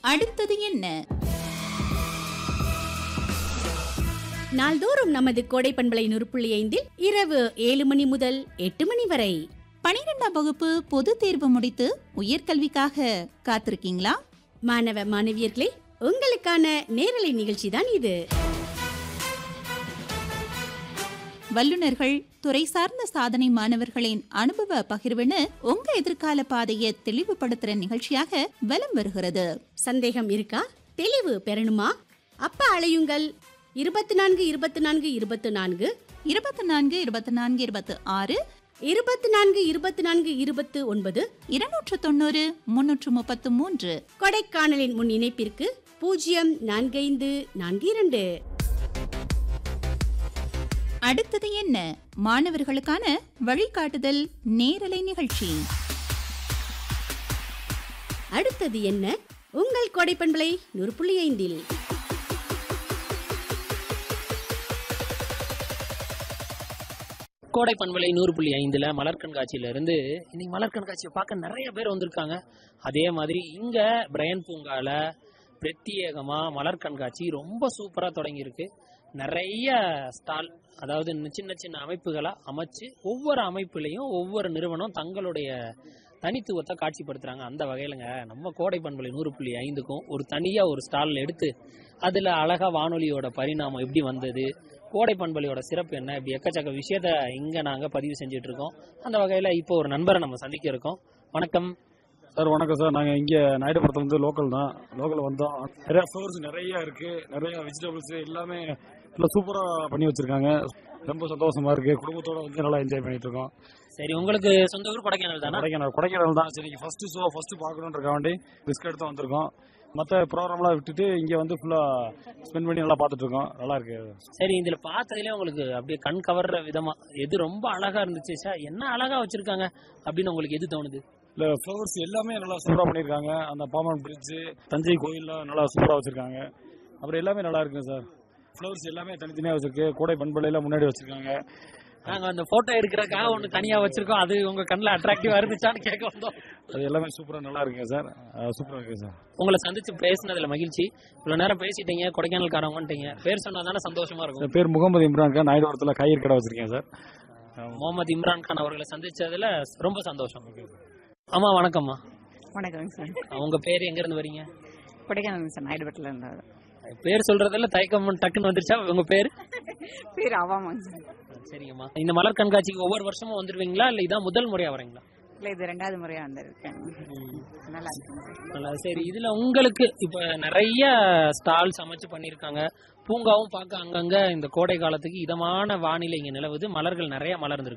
அடுத்தது என்ன நாள்தோறும் நமது கோடை பண்பலை நூறுப்புள்ளி ஐந்தில் இரவு ஏழு மணி முதல் எட்டு மணி வரை பனிரெண்டாம் வகுப்பு பொது தேர்வு முடித்து உயர்கல்விக்காக காத்திருக்கீங்களா மாணவ மாணவியர்களே உங்களுக்கான நேரலை நிகழ்ச்சி தான் இது வல்லுநர்கள் துறை சார்ந்த சாதனை மாணவர்களின் அனுபவ பகிர்வுன்னு உங்க எதிர்கால பாதையை தெளிவுபடுத்துற நிகழ்ச்சியாக வலம் வருகிறது சந்தேகம் இருக்கா தெளிவு பெறணுமா அப்ப அழையுங்கள் இருபத்தி நான்கு இருபத்தி நான்கு இருபத்தி நான்கு இருபத்தி நான்கு இருபத்தி நான்கு இருபத்தி ஆறு இருபத்தி நான்கு இருபத்தி நான்கு இருபத்து ஒன்பது இருநூற்று தொண்ணூறு முன்னூற்று முப்பத்து மூன்று கொடைக்கானலின் முன் இணைப்பிற்கு பூஜ்ஜியம் நான்கைந்து நான்கு இரண்டு அடுத்தது என்ன மாணவர்களுக்கான வழிகாட்டுதல் நேரலை நிகழ்ச்சி அடுத்தது என்ன உங்கள் கோடை பண்பலை நூறு புள்ளி ஐந்தில் கோடை பண்பலை நூறு புள்ளி ஐந்துல மலர் கண்காட்சியில இருந்து இன்னைக்கு மலர் கண்காட்சியை பார்க்க நிறைய பேர் வந்திருக்காங்க அதே மாதிரி இங்க பிரையன் பூங்கால பிரத்யேகமா மலர் கண்காட்சி ரொம்ப சூப்பரா தொடங்கியிருக்கு நிறைய ஸ்டால் அதாவது இன்னும் சின்ன சின்ன அமைப்புகளா அமைச்சு ஒவ்வொரு அமைப்புலையும் ஒவ்வொரு நிறுவனம் தங்களுடைய தனித்துவத்தை காட்சிப்படுத்துறாங்க அந்த வகையிலங்க நம்ம கோடை பண்பலை நூறு புள்ளி ஐந்துக்கும் ஒரு தனியா ஒரு ஸ்டால் எடுத்து அதுல அழகா வானொலியோட பரிணாமம் எப்படி வந்தது கோடை பண்பலையோட சிறப்பு என்ன இப்படி எக்கச்சக்க விஷயத்த இங்க நாங்க பதிவு செஞ்சுட்டு இருக்கோம் அந்த வகையில இப்போ ஒரு நண்பரை நம்ம சந்திக்க இருக்கோம் வணக்கம் சார் வணக்கம் சார் நாங்கள் இங்கே நாயுடுபுரத்துல வந்து லோக்கல் தான் லோக்கல் வந்தோம் நிறைய ஃப்ளவர்ஸ் நிறைய இருக்கு நிறைய வெஜிடபிள்ஸ் எல்லாமே நல்லா சூப்பராக பண்ணி வச்சிருக்காங்க ரொம்ப சந்தோஷமா இருக்கு குடும்பத்தோட வந்து நல்லா என்ஜாய் பண்ணிட்டு இருக்கோம் சரி உங்களுக்கு சொந்த ஊர் கொடைக்கானல் தானே கொடைக்கானல் கொடைக்கானல் தான் சரி ஃபர்ஸ்ட் ஷோ ஃபர்ஸ்ட் பார்க்கணுன்றக்க வேண்டி ரிஸ்க் எடுத்து வந்திருக்கோம் மற்ற ப்ரோக்ராம்லாம் விட்டுட்டு இங்கே வந்து ஃபுல்லாக ஸ்பெண்ட் பண்ணி நல்லா பார்த்துட்டு இருக்கோம் நல்லா இருக்கு சரி இதுல பார்த்ததுல உங்களுக்கு அப்படியே கண் கவர்ற விதமா எது ரொம்ப அழகா இருந்துச்சு சார் என்ன அழகா வச்சிருக்காங்க அப்படின்னு உங்களுக்கு எது தோணுது இல்லை ஃப்ளவர்ஸ் எல்லாமே நல்லா சூப்பராக பண்ணியிருக்காங்க அந்த பாமன் பிரிட்ஜ் தஞ்சை கோயில்லாம் நல்லா சூப்பராக வச்சிருக்காங்க அப்புறம் எல்லாமே நல்லா இருக்குங்க சார் ஃப்ளவர்ஸ் எல்லாமே தனித்தனியாக வச்சிருக்கு கோடை பண்பலையெல்லாம் முன்னாடி வச்சிருக்காங்க நாங்க அந்த போட்டோ எடுக்கிறதுக்காக ஒண்ணு தனியா வச்சிருக்கோம் அது உங்க கண்ணுல அட்ராக்டிவா இருந்துச்சான்னு கேட்க வந்தோம் அது எல்லாமே சூப்பராக நல்லா இருக்குங்க சார் சூப்பராக இருக்குங்க சார் உங்களை சந்திச்சு பேசினதுல மகிழ்ச்சி இவ்வளவு நேரம் பேசிட்டீங்க கொடைக்கானல்காரவங்கன்ட்டீங்க பேர் சொன்னா தானே சந்தோஷமா இருக்கும் என் பேர் முகமது இம்ரான் கான் நாயுடுபுரத்தில் காய்கறி கடை வச்சிருக்கேன் சார் முகமது இம்ரான் கான் அவர்களை சந்திச்சதுல ரொம்ப சந்தோஷம் ஆமா வணக்கம்மா வணக்கம் சார் உங்க பேர் எங்க இருந்து வரீங்க கொடைக்கானல் சார் நாயுடுபட்டில் இருந்தார் பேர் சொல்றதுல தயக்கம் டக்குன்னு வந்துருச்சா உங்க பேர் பேர் அவாமாங்க சார் சரிங்கம்மா இந்த மலர் கண்காட்சிக்கு ஒவ்வொரு வருஷமும் வந்துருவீங்களா இல்ல இதான் முதல் முறையா வரீங்களா இல்லை இது ரெண்டாவது முறையாக வந்திருக்கேன் நல்லா இருக்குங்க சார் நல்லா சரி இதுல உங்களுக்கு இப்ப நிறைய ஸ்டால்ஸ் அமைச்சு பண்ணிருக்காங்க பூங்காவும் பார்க்க அங்கங்க இந்த கோடை காலத்துக்கு இதமான வானிலை இங்க நிலவுது மலர்கள் நிறைய மலர்ந்திருக்கு